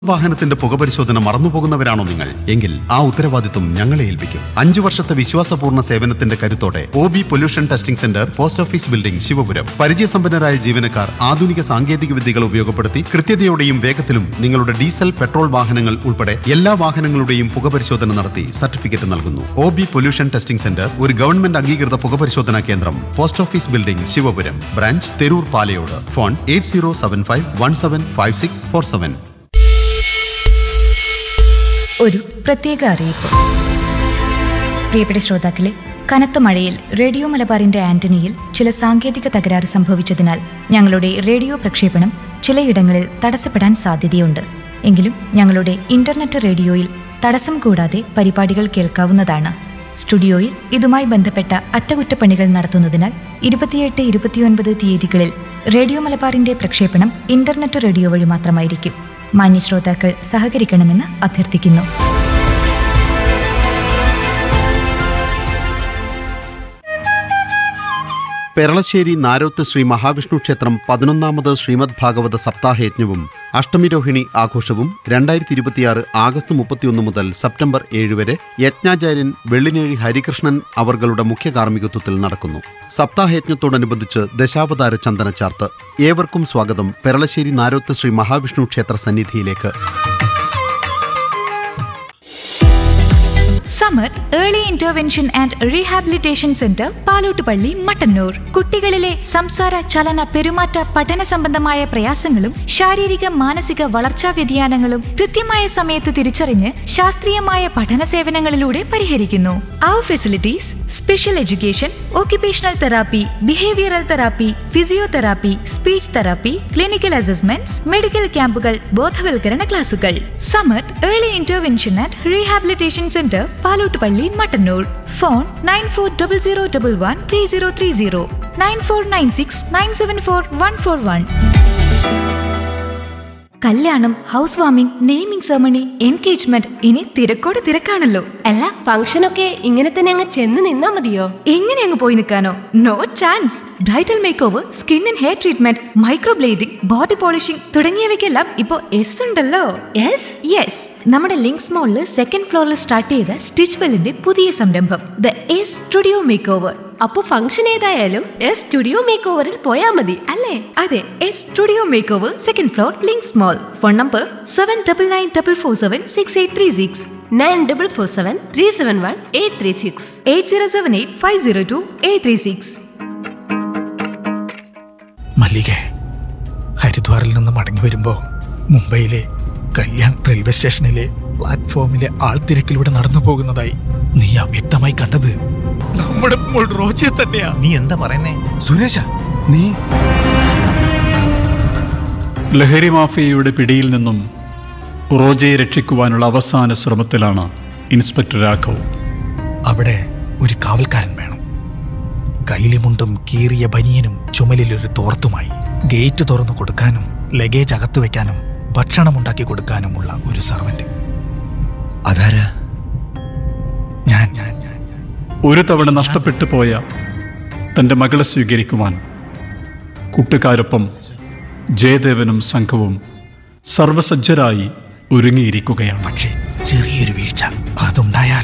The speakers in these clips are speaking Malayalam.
വാഹനത്തിന്റെ പുകപരിശോധന മറന്നുപോകുന്നവരാണോ നിങ്ങൾ എങ്കിൽ ആ ഉത്തരവാദിത്വം ഞങ്ങളെ ഏൽപ്പിക്കും അഞ്ചു വർഷത്തെ വിശ്വാസപൂർണ്ണ സേവനത്തിന്റെ കരുത്തോടെ O B pollution testing centre post office building Sivapuram പരിചയസമ്പന്നരായ ജീവനക്കാർ ആധുനിക സാങ്കേതിക വിദ്യകൾ ഉപയോഗപ്പെടുത്തി കൃത്യതയോടെയും വേഗത്തിലും നിങ്ങളുടെ ഡീസൽ പെട്രോൾ വാഹനങ്ങൾ ഉൾപ്പെടെ എല്ലാ വാഹനങ്ങളുടെയും പുകപരിശോധന നടത്തി സർട്ടിഫിക്കറ്റ് നൽകുന്നു O B pollution testing centre ഒരു ഗവൺമെന്റ് അംഗീകൃത പുകപരിശോധനാ കേന്ദ്രം post office building Sivapuram branch Theroor Palayode phone eight zero seven five one seven five six four seven ഒരു പ്രത്യേക അറിയിപ്പ് പ്രിയപ്പെട്ട ശ്രോതാക്കളെ കനത്ത മഴയിൽ റേഡിയോ മലബാറിന്റെ ആന്റണിയിൽ ചില സാങ്കേതിക തകരാറ് സംഭവിച്ചതിനാൽ ഞങ്ങളുടെ റേഡിയോ പ്രക്ഷേപണം ചിലയിടങ്ങളിൽ തടസ്സപ്പെടാൻ സാധ്യതയുണ്ട് എങ്കിലും ഞങ്ങളുടെ ഇന്റർനെറ്റ് റേഡിയോയിൽ തടസ്സം കൂടാതെ പരിപാടികൾ കേൾക്കാവുന്നതാണ് സ്റ്റുഡിയോയിൽ ഇതുമായി ബന്ധപ്പെട്ട അറ്റകുറ്റപ്പണികൾ നടത്തുന്നതിനാൽ ഇരുപത്തിയെട്ട് ഇരുപത്തിയൊൻപത് തീയതികളിൽ റേഡിയോ മലബാറിന്റെ പ്രക്ഷേപണം ഇന്റർനെറ്റ് റേഡിയോ വഴി മാത്രമായിരിക്കും മാന്യ ശ്രോതാക്കൾ സഹകരിക്കണമെന്ന് അഭ്യർത്ഥിക്കുന്നു പെരളശ്ശേരി നാരോത്ത് ശ്രീ മഹാവിഷ്ണു ക്ഷേത്രം പതിനൊന്നാമത് ശ്രീമദ് ഭാഗവത സപ്താഹയജ്ഞവും അഷ്ടമിരോഹിണി ആഘോഷവും രണ്ടായിരത്തി ഇരുപത്തിയാറ് ആഗസ്റ്റ് മുപ്പത്തിയൊന്ന് മുതൽ സെപ്റ്റംബർ ഏഴ് വരെ യജ്ഞാചാര്യൻ വെള്ളിനേഴി ഹരികൃഷ്ണൻ അവർകളുടെ മുഖ്യ കാർമ്മികത്വത്തിൽ നടക്കുന്നു സപ്താഹയജ്ഞത്തോടനുബന്ധിച്ച് ദശാവതാര ചന്ദനച്ചാർത്ത് ഏവർക്കും സ്വാഗതം പെരളശ്ശേരി നാരോത്ത് ശ്രീ മഹാവിഷ്ണു ക്ഷേത്ര സന്നിധിയിലേക്ക് Samar early intervention and rehabilitation centre Palottupally Mattannur കുട്ടികളിലെ സംസാര ചലന പെരുമാറ്റ പഠന സംബന്ധമായ പ്രയാസങ്ങളും ശാരീരിക മാനസിക വളർച്ചാ വ്യതിയാനങ്ങളും കൃത്യമായ സമയത്ത് തിരിച്ചറിഞ്ഞ് ശാസ്ത്രീയമായ പഠന സേവനങ്ങളിലൂടെ പരിഹരിക്കുന്നു അവർ facilities special education occupational therapy behavioural therapy physiotherapy speech therapy clinical assessments medical ക്യാമ്പുകൾ ബോധവൽക്കരണ ക്ലാസുകൾ Samar early intervention and rehabilitation centre Palottupally Mattannur phone nine four double zero double one three zero three zero nine four nine six nine seven four one four one കല്യാണം house warming naming ceremony engagement ഇനി തിരക്കോട് തിരക്കാണല്ലോ അല്ല ഫംഗ്ഷനൊക്കെ ഇങ്ങനെ തന്നെ അങ്ങ് ചെന്ന് നിന്നാ മതിയോ എങ്ങനെ അങ്ങ് പോയി നിൽക്കാനോ no chance bridal make over skin and hair treatment microblading body polishing തുടങ്ങിയവയ്ക്കെല്ലാം ഇപ്പോ എസ് ഉണ്ടല്ലോ യെസ് യെസ് നമ്മുടെ ലിങ്ക്സ് മോളിൽ സെക്കൻഡ് ഫ്ലോറിൽ സ്റ്റാർട്ട് ചെയ്ത സ്റ്റിച്ച് വെല്ലിന്റെ പുതിയ സംരംഭം the S studio make over അപ്പൊ ഫംഗ്ഷൻ ഏതായാലും എസ് സ്റ്റുഡിയോ മേക്ക് ഓവറിൽ പോയാ മതി അല്ലേ അതെ S studio make over second floor Links mall phone number seven double nine double four seven six eight three six nine double four seven three seven one eight three six eight zero seven eight five zero two eight three six മല്ലികെ ഹരിദ്വാറിൽ നിന്ന് മടങ്ങി വരുമ്പോ മുംബൈയിലെ കല്യാൺ റെയിൽവേ സ്റ്റേഷനിലെ പ്ലാറ്റ്ഫോമിലെ ആൾത്തിരക്കിലൂടെ നടന്നു പോകുന്നതായി നീ അവ്യക്തമായി കണ്ടത് നമ്മുടെ മോൾ റോജിയെ തന്നെയാ നീ എന്താ പറയുന്നേ സുരേഷ നീ ലഹരി മാഫിയയുടെ പിടിയിൽ നിന്നും റോജയെ രക്ഷിക്കുവാനുള്ള അവസാന ശ്രമത്തിലാണ് ഇൻസ്പെക്ടർ രാഘവ് അവിടെ ഒരു കാവൽക്കാരൻ വേണം കൈലിമുണ്ടും കീറിയ ബനിയനും ചുമലിലൊരു തോർത്തുമായി ഗേറ്റ് തുറന്നു കൊടുക്കാനും ലഗേജ് അകത്തു വെക്കാനും ഭക്ഷണം ഉണ്ടാക്കി കൊടുക്കാനുമുള്ള ഒരു സർവന്റ് അതാരാ ഞാൻ ഞാൻ ഞാൻ ഞാൻ. ഒരു തവണ നഷ്ടപ്പെട്ടു പോയ തൻ്റെ മകളെ സ്വീകരിക്കുവാൻ കൂട്ടുകാരൊപ്പം ജയദേവനും സംഘവും സർവസജ്ജരായി ഒരുങ്ങിയിരിക്കുകയാണ് പക്ഷേ ചെറിയൊരു വീഴ്ച അതുണ്ടായാൽ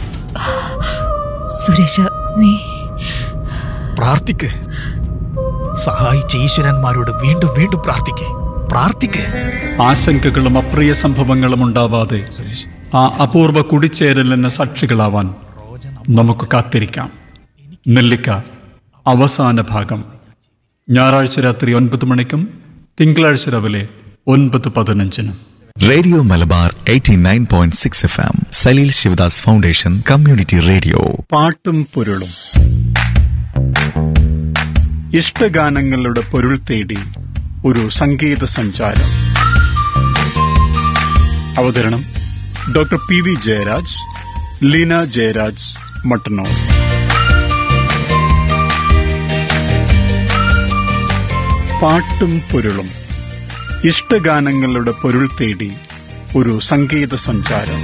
സുരേഷ നീ പ്രാർത്ഥിക്ക് സഹായിച്ച ഈശ്വരന്മാരോട് വീണ്ടും വീണ്ടും പ്രാർത്ഥിക്ക് പ്രാർത്ഥിക്ക് ആശങ്കകളും അപ്രിയ സംഭവങ്ങളും ഉണ്ടാവാതെ ആ അപൂർവ കുടിച്ചേരലിന് സാക്ഷികളാവാൻ നമുക്ക് കാത്തിരിക്കാം നെല്ലിക്ക അവസാന ഭാഗം ഞായറാഴ്ച രാത്രി ഒൻപത് മണിക്കും തിങ്കളാഴ്ച രാവിലെ ഒൻപത് പതിനഞ്ചിനും radio Malabar eighty nine point six F M Saleel Sivadas foundation community radio പാട്ടും പൊരുളും ഇഷ്ടഗാനങ്ങളുടെ പൊരുൾ തേടി ഒരു സംഗീത സഞ്ചാരം അവതരണം doctor P V Jayaraj Leena Jayaraj Mattannur പാട്ടും പൊരുളും ഇഷ്ടഗാനങ്ങളുടെ പൊരുൾ തേടി ഒരു സംഗീത സഞ്ചാരം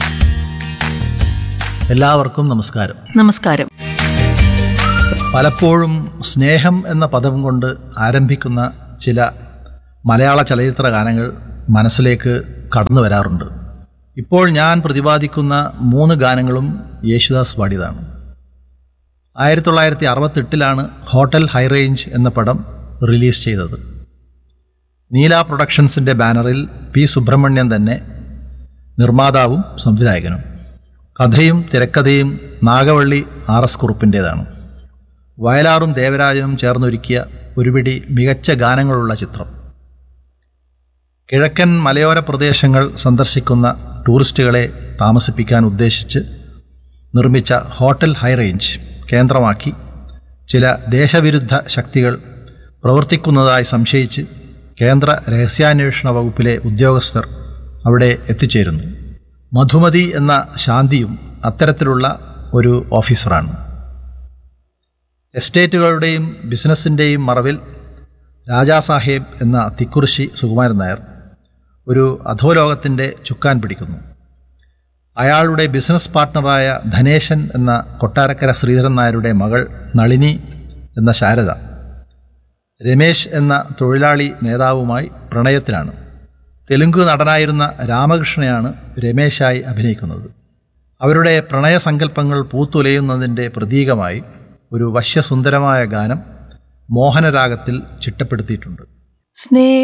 എല്ലാവർക്കും നമസ്കാരം നമസ്കാരം പലപ്പോഴും സ്നേഹം എന്ന പദം കൊണ്ട് ആരംഭിക്കുന്ന ചില മലയാള ചലച്ചിത്ര ഗാനങ്ങൾ മനസ്സിലേക്ക് കടന്നു വരാറുണ്ട് ഇപ്പോൾ ഞാൻ പ്രതിപാദിക്കുന്ന മൂന്ന് ഗാനങ്ങളും യേശുദാസ് പാടിയതാണ് ആയിരത്തി തൊള്ളായിരത്തി അറുപത്തെട്ടിലാണ് ഹോട്ടൽ ഹൈറേഞ്ച് എന്ന പടം റിലീസ് ചെയ്തത് നീല പ്രൊഡക്ഷൻസിൻ്റെ ബാനറിൽ പി സുബ്രഹ്മണ്യൻ തന്നെ നിർമ്മാതാവും സംവിധായകനും കഥയും തിരക്കഥയും നാഗവള്ളി ആർ എസ് കുറുപ്പിൻ്റേതാണ് വയലാറും ദേവരാജനും ചേർന്നൊരുക്കിയ ഒരുപിടി മികച്ച ഗാനങ്ങളുള്ള ചിത്രം കിഴക്കൻ മലയോര പ്രദേശങ്ങൾ സന്ദർശിക്കുന്ന ടൂറിസ്റ്റുകളെ താമസിപ്പിക്കാൻ ഉദ്ദേശിച്ച് നിർമ്മിച്ച ഹോട്ടൽ ഹൈറേഞ്ച് കേന്ദ്രമാക്കി ചില ദേശവിരുദ്ധ ശക്തികൾ പ്രവർത്തിക്കുന്നതായി സംശയിച്ച് കേന്ദ്ര രഹസ്യാന്വേഷണ വകുപ്പിലെ ഉദ്യോഗസ്ഥർ അവിടെ എത്തിച്ചേരുന്നു മധുമതി എന്ന ശാന്തിയും അത്തരത്തിലുള്ള ഒരു ഓഫീസറാണ് എസ്റ്റേറ്റുകളുടെയും ബിസിനസ്സിൻ്റെയും മറവിൽ രാജാസാഹേബ് എന്ന തിക്കുറിശി സുകുമാരൻ നായർ ഒരു അധോലോകത്തിൻ്റെ ചുക്കാൻ പിടിക്കുന്നു അയാളുടെ ബിസിനസ് പാർട്ട്ണറായ ധനേശൻ എന്ന കൊട്ടാരക്കര ശ്രീധരൻ നായരുടെ മകൾ നളിനി എന്ന ശാരദ രമേശ് എന്ന തൊഴിലാളി നേതാവുമായി പ്രണയത്തിലാണ് തെലുങ്ക് നടനായിരുന്ന രാമകൃഷ്ണയാണ് രമേശായി അഭിനയിക്കുന്നത് അവരുടെ പ്രണയസങ്കല്പങ്ങൾ പൂത്തുലയുന്നതിൻ്റെ പ്രതീകമായി ഒരു വശ്യസുന്ദരമായ ഗാനം മോഹനരാഗത്തിൽ ചിട്ടപ്പെടുത്തിയിട്ടുണ്ട് സ്നേഹ